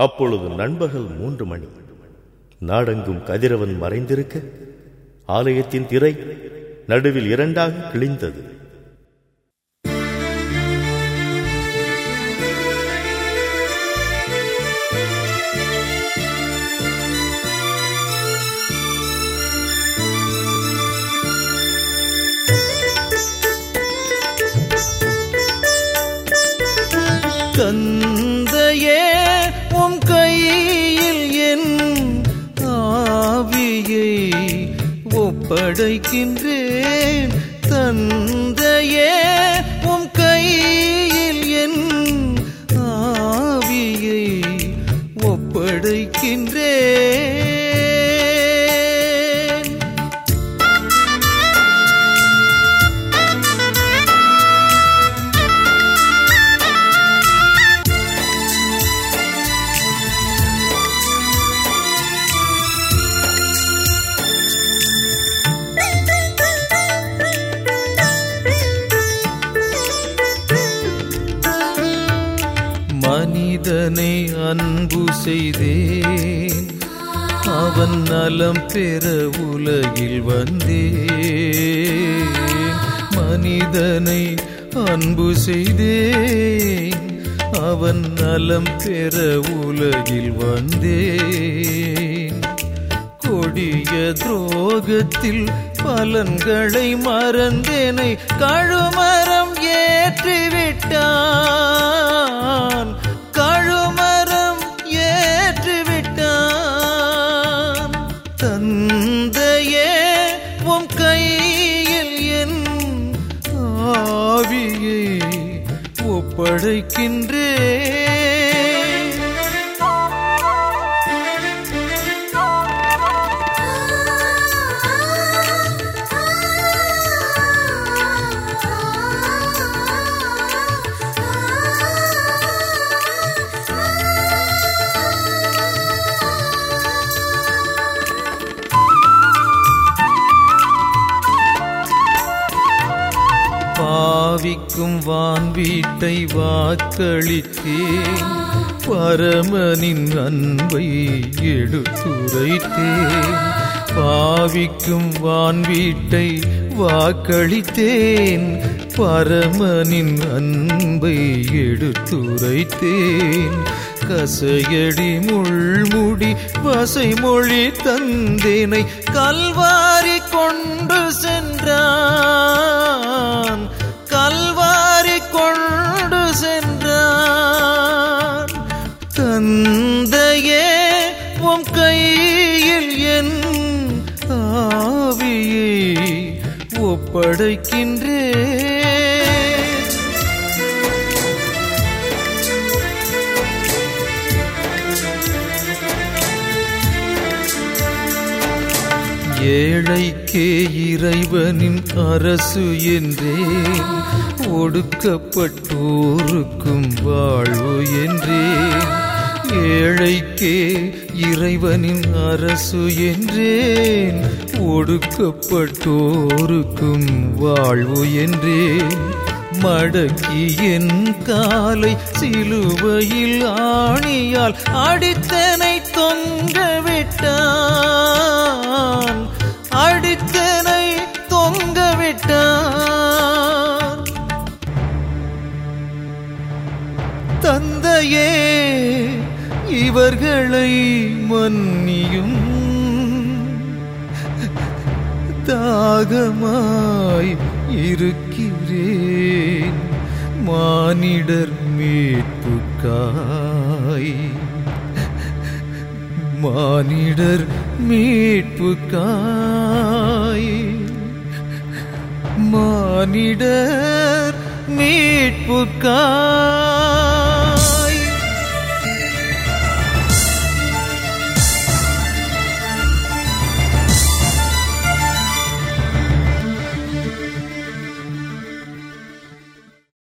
அப்பொழுது நண்பகல் மூன்று மணி நாடெங்கும் கதிரவன் மறைந்திருக்க ஆலயத்தின் திரை நடுவில் இரண்டாக கிழிந்தது தந்தையே உம் கையில் என் ஆவியை ஒப்படைக்கின்றேன் தந்தையே உம் கையில் என் ஆவியை ஒப்படைக்கின்றேன் மனிதனை அன்பு செய்தேன் அவன் நலம் பெற உலகில் வந்தேன் மனிதனை அன்பு செய்தேன் அவன் நலம் பெற உலகில் வந்தேன் கொடிய துரோகத்தில் பலன்களை மறந்தேனை கழுமரம் ஏற்றிவிட்டான் கழுமரம் ஏற்றிவிட்டான் தந்தையே உம் கையில் என் ஆவியை ஒப்படைக்கின்றேன் பாவிக்கும் வான் வீட்டை வாக்களித்தேன் பரமனின் அன்பை எடுத்துரைத்தேன் பாவிக்கும் வான் வீட்டை வாக்களித்தேன் பரமனின் அன்பை எடுத்துரைத்தேன் கசையடி முள்முடி வசைமொழி தந்தேனை கல்வாரி கொண்டு சென்றான் கல்வாரி கொண்டு சென்றான் தந்தையே உம் கையில் என் ஆவியை ஒப்படைக்கின்றேன் ஏழைக்கே இறைவனின் அரசு என்றேன் ஒடுக்கப்பட்டோருக்கும் வாழ்வு என்றேன் ஏழைக்கே இறைவனின் அரசு என்றேன் ஒடுக்கப்பட்டோருக்கும் வாழ்வு என்றேன் மடக்கி என் காலை சிலுவையில் ஆணியால் அடித்தனை தொங்க விட்டான் அடித்தனை தொங்க விட்டான் தந்தையே இவர்களை மன்னியும் தாகமாய் இருக்கிறேன் மானிடர் மீட்புக்காய் மானிடர் மீட்புக்காய் மானிடர் மீட்புக்காய்